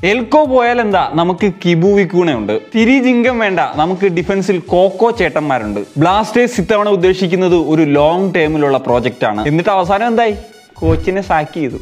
Eelco പോയാൽ എന്താ നമുക്ക് കിബു വിക്കൂണയുണ്ട് തിരി ജിങ്കം വേണ്ട നമുക്ക് ഡിഫൻസിൽ കോക്കോ ചേട്ടന്മാരുണ്ട് ബ്ലാസ്റ്റേഴ്സ് ഇത്തവണ ഉദ്ദേശിക്കുന്നത് ഒരു ലോങ് ടേമിലുള്ള പ്രോജക്റ്റ് ആണ് എന്നിട്ട് അവസാനം എന്തായി കോച്ചിനെ സാക്ക് ചെയ്തു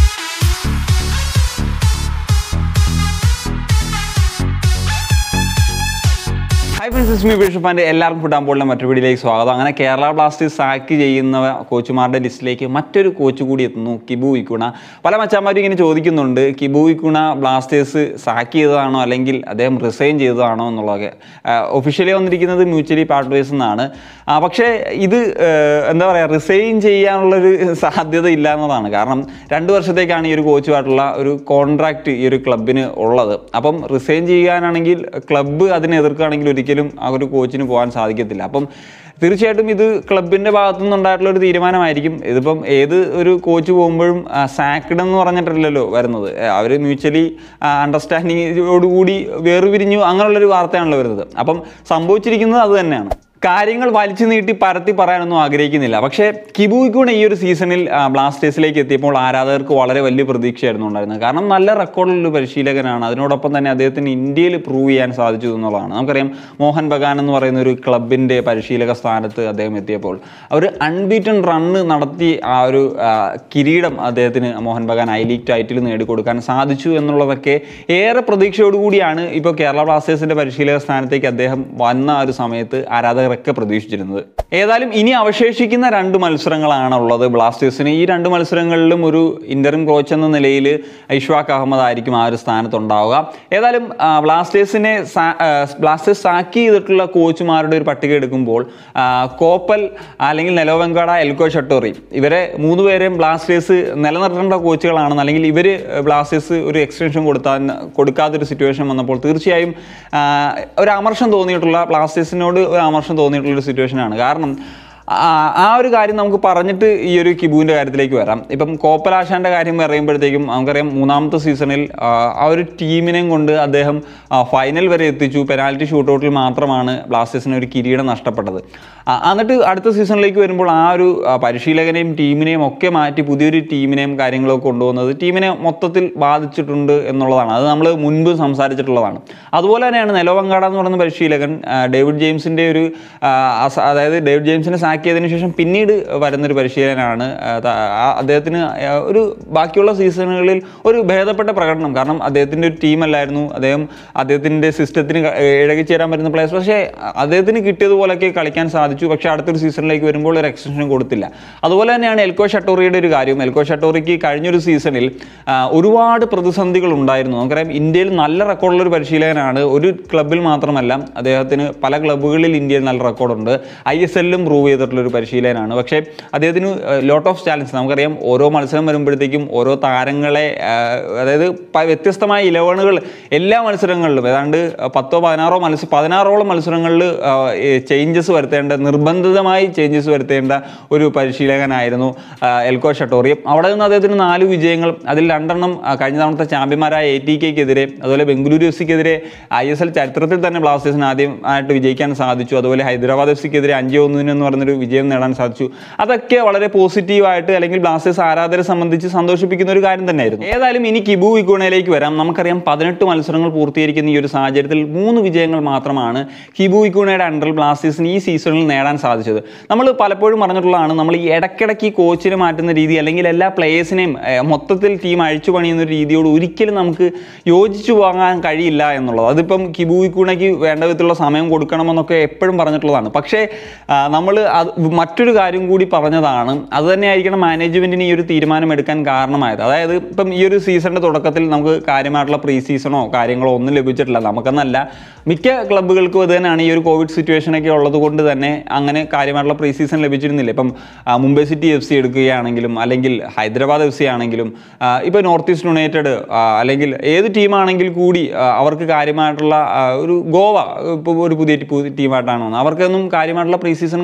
ഹായ് ഫ്രണ്ട്സ് ഇസ്മി ബിഷപ്പാൻ്റെ എല്ലാവർക്കും ഫുഡ് ആകുമ്പോഴുള്ള മറ്റൊരു വീഡിയോയിലേക്ക് സ്വാഗതം അങ്ങനെ കേരള ബ്ലാസ്റ്റേഴ്സ് സാക്ക് ചെയ്യുന്ന കോച്ചുമാരുടെ ലിസ്റ്റിലേക്ക് മറ്റൊരു കോച്ച് കൂടി എത്തുന്നു കിബു വിക്കുണ പല മച്ചാന്മാരും ഇങ്ങനെ ചോദിക്കുന്നുണ്ട് കിബു വിക്കുണ ബ്ലാസ്റ്റേഴ്സ് സാക്ക് ചെയ്തതാണോ അല്ലെങ്കിൽ അദ്ദേഹം റിസൈൻ ചെയ്തതാണോ എന്നുള്ളതൊക്കെ ഒഫീഷ്യലി വന്നിരിക്കുന്നത് മ്യൂച്വലി പാർട്ട്വേഴ്സ് എന്നാണ് ആ, പക്ഷേ ഇത് ഏഹ്, എന്താ പറയുക റിസൈൻ ചെയ്യാനുള്ളൊരു സാധ്യത ഇല്ല എന്നതാണ് കാരണം രണ്ട് വർഷത്തേക്കാണ് ഈ ഒരു കോച്ചുമായിട്ടുള്ള ഒരു കോൺട്രാക്റ്റ് ഈ ഒരു ക്ലബിന് ഉള്ളത് അപ്പം റിസൈൻ ചെയ്യാനാണെങ്കിൽ ക്ലബ്ബ് അതിനെ എതിർക്കുകയാണെങ്കിൽ ഒരിക്കലും ആ ഒരു കോച്ചിന് പോകാൻ സാധിക്കത്തില്ല അപ്പം തീർച്ചയായിട്ടും ഇത് ക്ലബിൻ്റെ ഭാഗത്തു നിന്നുണ്ടായിട്ടുള്ള ഒരു തീരുമാനമായിരിക്കും ഇതിപ്പം ഏത് ഒരു കോച്ച് പോകുമ്പോഴും സാക്ഡ് എന്ന് പറഞ്ഞിട്ടല്ലല്ലോ വരുന്നത് അവർ മ്യൂച്വലി അണ്ടർസ്റ്റാൻഡിങ്ങോടുകൂടി വേർപിരിഞ്ഞു അങ്ങനെയുള്ളൊരു വാർത്തയാണല്ലോ വരുന്നത് അപ്പം സംഭവിച്ചിരിക്കുന്നത് അത് തന്നെയാണ് കാര്യങ്ങൾ വലിച്ചു നീട്ടി പരത്തി പറയാനൊന്നും ആഗ്രഹിക്കുന്നില്ല പക്ഷേ കിബുയിക്കൂടെ ഈ ഒരു സീസണിൽ ആ, ബ്ലാസ്റ്റേഴ്സിലേക്ക് എത്തിയപ്പോൾ ആരാധകർക്ക് വളരെ വലിയ പ്രതീക്ഷയായിരുന്നു ഉണ്ടായിരുന്നത് കാരണം നല്ല റെക്കോർഡുള്ള ഒരു പരിശീലകനാണ് അതിനോടൊപ്പം തന്നെ അദ്ദേഹത്തിന് ഇന്ത്യയിൽ പ്രൂവ് ചെയ്യാൻ സാധിച്ചു എന്നുള്ളതാണ് നമുക്കറിയാം മോഹൻ ബഗാൻ എന്ന് പറയുന്ന ഒരു ക്ലബിൻ്റെ പരിശീലക സ്ഥാനത്ത് അദ്ദേഹം എത്തിയപ്പോൾ ഒരു അൺബീറ്റൺ റണ്ണ് നടത്തി ആ ഒരു ആ, കിരീടം അദ്ദേഹത്തിന് Mohun Bagan I League title നേടിക്കൊടുക്കാൻ സാധിച്ചു എന്നുള്ളതൊക്കെ ഏറെ പ്രതീക്ഷയോടുകൂടിയാണ് ഇപ്പോൾ കേരള ബ്ലാസ്റ്റേഴ്സിന്റെ പരിശീലക സ്ഥാനത്തേക്ക് അദ്ദേഹം വന്ന ആ ഒരു സമയത്ത് ആരാധകരൊക്കെ പ്രതീക്ഷിച്ചിരുന്നത് ഏതായാലും ഇനി അവശേഷിക്കുന്ന രണ്ട് മത്സരങ്ങളാണ് ഉള്ളത് ബ്ലാസ്റ്റേഴ്സിന് ഈ രണ്ട് മത്സരങ്ങളിലും ഒരു ഇന്റർം കോച്ച് എന്ന നിലയിൽ ഇഷ്വാഖ് അഹമ്മദ് ആയിരിക്കും ആ ഒരു സ്ഥാനത്തുണ്ടാവുക ഏതായാലും ആ, ബ്ലാസ്റ്റേഴ്സിനെ സാ- ആ, ബ്ലാസ്റ്റേഴ്സ് സാക്ക് ചെയ്തിട്ടുള്ള കോച്ചുമാരുടെ ഒരു പട്ടിക എടുക്കുമ്പോൾ ആ, കോപ്പൽ അല്ലെങ്കിൽ നെലോവെങ്കാട എൽക്കോ ഷട്ടോറി ഇവരെ മൂന്ന് പേരെയും ബ്ലാസ്റ്റേഴ്സ് നിലനിർത്തേണ്ട കോച്ചുകളാണെന്ന് അല്ലെങ്കിൽ ഇവർ ബ്ലാസ്റ്റേഴ്സ് ഒരു എക്സ്റ്റൻഷൻ കൊടുത്താൽ കൊടുക്കാത്തൊരു സിറ്റുവേഷൻ വന്നപ്പോൾ തീർച്ചയായും ആ, ഒരു അമർഷം തോന്നിയിട്ടുള്ള ബ്ലാസ്റ്റേഴ്സിനോട് ഒരു അമർഷം തോന്നിയിട്ടുള്ള ഒരു സിറ്റുവേഷനാണ് കാരണം ആ ആ ഒരു കാര്യം നമുക്ക് പറഞ്ഞിട്ട് ഈ ഒരു കിബുവിൻ്റെ കാര്യത്തിലേക്ക് വരാം ഇപ്പം കോപ്പലാശാൻ്റെ കാര്യം പറയുമ്പോഴത്തേക്കും നമുക്കറിയാം മൂന്നാമത്തെ സീസണിൽ ആ, ആ ഒരു ടീമിനെയും കൊണ്ട് അദ്ദേഹം ഫൈനൽ വരെ എത്തിച്ചു പെനാൽറ്റി ഷൂട്ടൗട്ടിൽ മാത്രമാണ് ബ്ലാസ്റ്റേഴ്സിന് ഒരു കിരീടം നഷ്ടപ്പെട്ടത് ആ, എന്നിട്ട് അടുത്ത സീസണിലേക്ക് വരുമ്പോൾ ആ ഒരു ആ, പരിശീലകനെയും ടീമിനെയും ഒക്കെ മാറ്റി പുതിയൊരു ടീമിനെയും കാര്യങ്ങളൊക്കെ കൊണ്ടുവന്നത് ടീമിനെ മൊത്തത്തിൽ ബാധിച്ചിട്ടുണ്ട് എന്നുള്ളതാണ് അത് നമ്മൾ മുൻപ് സംസാരിച്ചിട്ടുള്ളതാണ് അതുപോലെ തന്നെയാണ് നിലവങ്കാട എന്ന് പറയുന്ന പരിശീലകൻ ആ, ഡേവിഡ് ജെയിംസിൻ്റെ ഒരു ആ, അസ- അതായത് ഡേവിഡ് ജെയിംസിനെ സാക്ക് ചെയ്തതിന് ശേഷം പിന്നീട് വരുന്നൊരു പരിശീലകനാണ് ആ, ത- ആ, അദ്ദേഹത്തിന് ആ, ഒരു ബാക്കിയുള്ള സീസണുകളിൽ ഒരു ഭേദപ്പെട്ട പ്രകടനം കാരണം അദ്ദേഹത്തിൻ്റെ ഒരു ടീമല്ലായിരുന്നു അദ്ദേഹം അദ്ദേഹത്തിൻ്റെ സിസ്റ്റത്തിന് ഇഴകിച്ചേരാൻ പറ്റുന്ന പ്ലേയേഴ്സ് പക്ഷേ അദ്ദേഹത്തിന് കിട്ടിയതുപോലെയൊക്കെ കളിക്കാൻ സാധിച്ചു പക്ഷേ അടുത്തൊരു സീസണിലേക്ക് വരുമ്പോൾ ഒരു എക്സ്റ്റൻഷൻ കൊടുത്തില്ല അതുപോലെ തന്നെയാണ് എൽക്കോ ഷട്ടോറിയുടെ ഒരു കാര്യം എൽക്കോ ഷട്ടോറിക്ക് കഴിഞ്ഞൊരു സീസണിൽ ആ, ഒരുപാട് പ്രതിസന്ധികൾ ഉണ്ടായിരുന്നു നമുക്കറിയാം ഇന്ത്യയിൽ നല്ല റെക്കോർഡുള്ള ഒരു പരിശീലകനാണ് ഒരു ക്ലബിൽ മാത്രമല്ല അദ്ദേഹത്തിന് പല ക്ലബ്ബുകളിൽ ഇന്ത്യയിൽ നല്ല റെക്കോർഡുണ്ട് ഐ എസ് എല്ലിലും പ്രൂവ് ചെയ്തിട്ടുള്ള ഒരു പരിശീലകനാണ് പക്ഷേ അദ്ദേഹത്തിന് ലോട്ട് ഓഫ് ചാലഞ്ച് നമുക്കറിയാം ഓരോ മത്സരം വരുമ്പോഴത്തേക്കും ഓരോ താരങ്ങളെ ആ, അതായത് പ- വ്യത്യസ്തമായ ഇലവണുകൾ എല്ലാ മത്സരങ്ങളിലും ഏതാണ്ട് പത്തോ പതിനാറോ മത്സരം പതിനാറോളം മത്സരങ്ങളിൽ ചേഞ്ചസ് വരുത്തേണ്ട നിർബന്ധിതമായി ചേഞ്ചസ് വരുത്തേണ്ട ഒരു പരിശീലകനായിരുന്നു ആ, എൽക്കോ ഷട്ടോറിയം അവിടെ നിന്ന് അദ്ദേഹത്തിന് നാല് വിജയങ്ങൾ അതിൽ രണ്ടെണ്ണം ആ, കഴിഞ്ഞ തവണത്തെ ചാമ്പ്യന്മാരായ എ ടി കെക്കെതിരെ അതുപോലെ ബംഗളൂരു എഫ് സിക്കെതിരെ ഐ എസ് എൽ ചരിത്രത്തിൽ തന്നെ ബ്ലാസ്റ്റേഴ്സിന് ആദ്യമായിട്ട് വിജയിക്കാൻ സാധിച്ചു അതുപോലെ ഹൈദരാബാദ് എഫ് സിക്കെതിരെ അഞ്ച് ഒന്നിന് എന്ന് പറഞ്ഞൊരു വിജയം നേടാൻ സാധിച്ചു അതൊക്കെ വളരെ പോസിറ്റീവായിട്ട് അല്ലെങ്കിൽ ബ്ലാസ്റ്റേഴ്സ് ആരാധകരെ സംബന്ധിച്ച് സന്തോഷിപ്പിക്കുന്ന ഒരു കാര്യം തന്നെയായിരുന്നു ഏതായാലും ഇനി കിബു ഇക്കോണയിലേക്ക് വരാം നമുക്കറിയാം പതിനെട്ട് മത്സരങ്ങൾ പൂർത്തീകരിക്കുന്ന ഈ ഒരു സാഹചര്യത്തിൽ മൂന്ന് വിജയങ്ങൾ മാത്രമാണ് കിബു ഇക്കോണയുടെ അണ്ടറിൽ ബ്ലാസ്റ്റേഴ്സിന് ഈ സീസണിൽ നേടാൻ സാധിച്ചത് നമ്മൾ പലപ്പോഴും പറഞ്ഞിട്ടുള്ളതാണ് നമ്മൾ ഈ ഇടയ്ക്കിടയ്ക്ക് ഈ കോച്ചിനെ മാറ്റുന്ന രീതി അല്ലെങ്കിൽ എല്ലാ പ്ലേയേഴ്സിനെയും ഏഹ്, മൊത്തത്തിൽ ടീം അഴിച്ചു പണിയുന്ന ഒരു രീതിയോട് ഒരിക്കലും നമുക്ക് യോജിച്ചു പോകാൻ കഴിയില്ല എന്നുള്ളത് അതിപ്പം കിബു ഇക്കൂണയ്ക്ക് വേണ്ട വിധത്തിലുള്ള സമയം കൊടുക്കണമെന്നൊക്കെ എപ്പോഴും പറഞ്ഞിട്ടുള്ളതാണ് പക്ഷേ നമ്മൾ അത് മറ്റൊരു കാര്യം കൂടി പറഞ്ഞതാണ് അത് തന്നെയായിരിക്കണം മാനേജ്മെൻറ്റിന് ഈ ഒരു തീരുമാനം എടുക്കാൻ കാരണമായത് അതായത് ഇപ്പം ഈ ഒരു സീസണിൻ്റെ തുടക്കത്തിൽ നമുക്ക് കാര്യമായിട്ടുള്ള പ്രീ സീസണോ കാര്യങ്ങളോ ഒന്നും ലഭിച്ചിട്ടില്ല നമുക്കെന്നല്ല മിക്ക ക്ലബ്ബുകൾക്കും അത് തന്നെയാണ് ഈ ഒരു കോവിഡ് സിറ്റുവേഷനൊക്കെ ഉള്ളത് കൊണ്ട് തന്നെ അങ്ങനെ കാര്യമായിട്ടുള്ള പ്രീ സീസൺ ലഭിച്ചിരുന്നില്ല ഇപ്പം ആ, മുംബൈ സിറ്റി എഫ് സി എടുക്കുകയാണെങ്കിലും അല്ലെങ്കിൽ ഹൈദരാബാദ് എഫ് സി ആണെങ്കിലും ഇപ്പോൾ നോർത്ത് ഈസ്റ്റ് യുണൈറ്റഡ് അല്ലെങ്കിൽ ഏത് ടീമാണെങ്കിൽ കൂടി ആ, അവർക്ക് കാര്യമായിട്ടുള്ള ആ, ഒരു ഗോവ ഇപ്പോൾ ഒരു പുതിയ ടീ- ടീമായിട്ടാണ് വന്നത് അവർക്കൊന്നും കാര്യമായിട്ടുള്ള പ്രീ സീസൺ കാര്യങ്ങളൊന്നും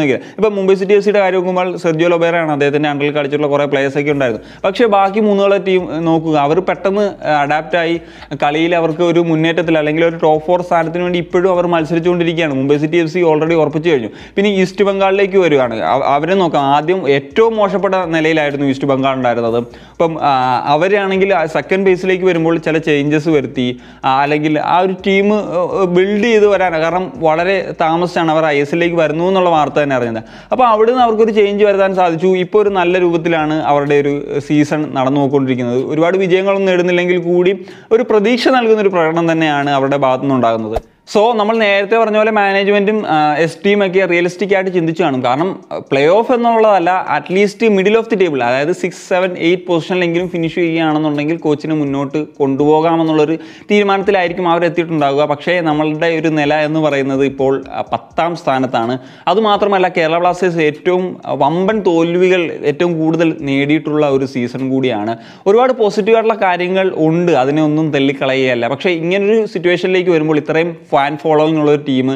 നോക്കിയാൽ ഇപ്പം മുംബൈ സിറ്റി എഫ് സിയുടെ കാര്യം നോക്കുമ്പോൾ സെർജിയോ ലൊബേറയാണ് അദ്ദേഹത്തിൻ്റെ അണ്ടറിൽ കളിച്ചിട്ടുള്ള കുറേ players ഒക്കെ ഉണ്ടായിരുന്നു പക്ഷേ ബാക്കി മൂന്നുകളെ ടീം നോക്കുക അവർ പെട്ടെന്ന് അഡാപ്റ്റ് ആയി കളിയിൽ അവർക്ക് ഒരു മുന്നേറ്റത്തിൽ അല്ലെങ്കിൽ ഒരു ടോപ്പ് ഫോർ സ്ഥാനത്തിന് വേണ്ടി ഇപ്പോഴും അവർ മത്സരിച്ചുകൊണ്ടിരിക്കുകയാണ് Mumbai city F C already ഉറപ്പിച്ചു കഴിഞ്ഞു പിന്നെ ഈസ്റ്റ് ബംഗാളിലേക്ക് വരികയാണ് അവ- അവരെ നോക്കാം ആദ്യം ഏറ്റവും മോശപ്പെട്ട നിലയിലായിരുന്നു ഈസ്റ്റ് ബംഗാൾ ഉണ്ടായിരുന്നത് അപ്പം ആ, അവരാണെങ്കിൽ സെക്കൻഡ് ബേസിലേക്ക് വരുമ്പോൾ ചില ചേഞ്ചസ് വരുത്തി ആ, അല്ലെങ്കിൽ ആ ഒരു ടീം ബിൽഡ് ചെയ്ത് വരാനാണ് കാരണം വളരെ താമസിച്ചാണ് അവർ ഐ എസ് എല്ലിലേക്ക് വരുന്നു എന്നുള്ള വാർത്ത തന്നെ അറിഞ്ഞത് അപ്പോൾ അവിടെ നിന്ന് അവർക്കൊരു ചേഞ്ച് വരുത്താൻ സാധിച്ചു ഇപ്പോൾ ഒരു നല്ല രൂപത്തിലാണ് അവരുടെ ഒരു സീസൺ നടന്നു പോയിക്കൊണ്ടിരിക്കുന്നത് ഒരുപാട് വിജയങ്ങളൊന്നും നേടുന്നില്ലെങ്കിൽ കൂടി ഒരു പ്രതീക്ഷ നൽകുന്ന ഒരു പ്രകടനം തന്നെയാണ് അവരുടെ ഭാഗത്തു നിന്നുണ്ടാകുന്നത് സോ നമ്മൾ നേരത്തെ പറഞ്ഞ പോലെ മാനേജ്മെന്റും എസ് ടീം ഒക്കെ റിയലിസ്റ്റിക് ആയിട്ട് ചിന്തിച്ചു കാണും കാരണം പ്ലേ ഓഫ് എന്നുള്ളതല്ല at least middle of the table അതായത് സിക്സ് സെവൻ എയ്റ്റ് പൊസിഷനിലെങ്കിലും ഫിനിഷ് ചെയ്യുകയാണെന്നുണ്ടെങ്കിൽ കോച്ചിനെ മുന്നോട്ട് കൊണ്ടുപോകാമെന്നുള്ളൊരു തീരുമാനത്തിലായിരിക്കും അവർ എത്തിയിട്ടുണ്ടാവുക പക്ഷേ നമ്മളുടെ ഒരു നില എന്ന് പറയുന്നത് ഇപ്പോൾ ആ, പത്താം സ്ഥാനത്താണ് അതുമാത്രമല്ല കേരള ബ്ലാസ്റ്റേഴ്സ് ഏറ്റവും ആ, വമ്പൻ തോൽവികൾ ഏറ്റവും കൂടുതൽ നേടിയിട്ടുള്ള ഒരു സീസൺ കൂടിയാണ് ഒരുപാട് പോസിറ്റീവായിട്ടുള്ള കാര്യങ്ങൾ ഉണ്ട് അതിനെ ഒന്നും തള്ളിക്കളയുകയല്ല പക്ഷേ ഇങ്ങനൊരു സിറ്റുവേഷനിലേക്ക് വരുമ്പോൾ ഇത്രയും ഫാൻ ഫോളോയിങ് ഉള്ള ഒരു ടീം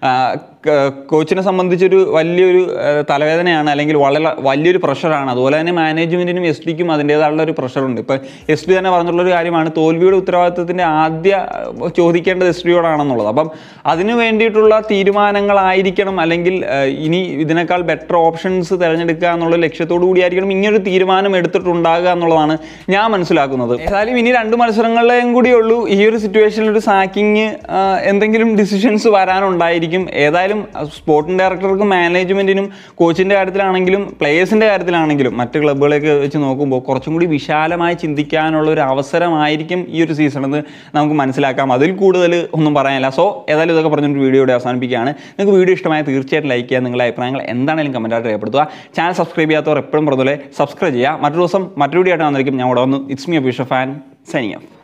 കോച്ചിനെ സംബന്ധിച്ചൊരു വലിയൊരു ആ, തലവേദനയാണ് അല്ലെങ്കിൽ വളരെ വലിയൊരു പ്രഷറാണ് അതുപോലെ തന്നെ മാനേജ്മെന്റിനും എസ് ഡിക്കും അതിൻ്റേതായുള്ള ഒരു പ്രഷറുണ്ട് ഇപ്പം എസ് ഡി തന്നെ പറഞ്ഞിട്ടുള്ള ഒരു കാര്യമാണ് തോൽവിയുടെ ഉത്തരവാദിത്വത്തിൻ്റെ ആദ്യ ആ, ചോദിക്കേണ്ടത് എസ് ഡിയോടാണെന്നുള്ളത് അപ്പം അതിനു വേണ്ടിയിട്ടുള്ള തീരുമാനങ്ങളായിരിക്കണം അല്ലെങ്കിൽ ആ, ഇനി ഇതിനേക്കാൾ ബെറ്റർ ഓപ്ഷൻസ് തിരഞ്ഞെടുക്കുക എന്നുള്ള ലക്ഷ്യത്തോടു കൂടിയായിരിക്കണം ഇങ്ങനൊരു തീരുമാനം എടുത്തിട്ടുണ്ടാകുക എന്നുള്ളതാണ് ഞാൻ മനസ്സിലാക്കുന്നത് ഏതായാലും ഇനി രണ്ട് മത്സരങ്ങളിലേയും കൂടിയേ ഉള്ളൂ ഈ ഒരു സിറ്റുവേഷനിൽ ഒരു സാക്കിങ് എന്തെങ്കിലും ഡിസിഷൻസ് വരാനുണ്ടായിരിക്കും ഏതായാലും സ്പോർട്ടിംഗ് ഡയറക്ടർക്കും മാനേജ്മെന്റിനും കോച്ചിന്റെ കാര്യത്തിലാണെങ്കിലും പ്ലേയേഴ്സിന്റെ കാര്യത്തിലാണെങ്കിലും മറ്റ് ക്ലബ്ബുകളെയൊക്കെ വെച്ച് നോക്കുമ്പോൾ കുറച്ചും കൂടി വിശാലമായി ചിന്തിക്കാനുള്ള ഒരു അവസരമായിരിക്കും ഈ ഒരു സീസൺ എന്ന് നമുക്ക് മനസ്സിലാക്കാം അതിൽ കൂടുതൽ ഒന്നും പറയാനില്ല സോ ഏതായാലും ഇതൊക്കെ പറഞ്ഞൊരു വീഡിയോയുടെ അവസാനിപ്പിക്കുകയാണ് നിങ്ങൾക്ക് വീഡിയോ ഇഷ്ടമായ തീർച്ചയായിട്ടും ലൈക്ക് ചെയ്യുക നിങ്ങളുടെ അഭിപ്രായങ്ങൾ എന്താണെങ്കിലും കമൻറ്റായിട്ട് രേഖപ്പെടുത്തുക ചാനൽ സബ്സ്ക്രൈബ് ചെയ്യാത്തവർ എപ്പോഴും പറഞ്ഞ പോലെ സബ്സ്ക്രൈബ് ചെയ്യുക മറ്റൊരു ദിവസം മറ്റൊരു വീഡിയോ ആയിട്ട് വന്നിരിക്കും ഞാൻ ഇവിടെ വന്നു ഇറ്റ്സ് മി അഭിഷ ഫാൻ സൈനിങ്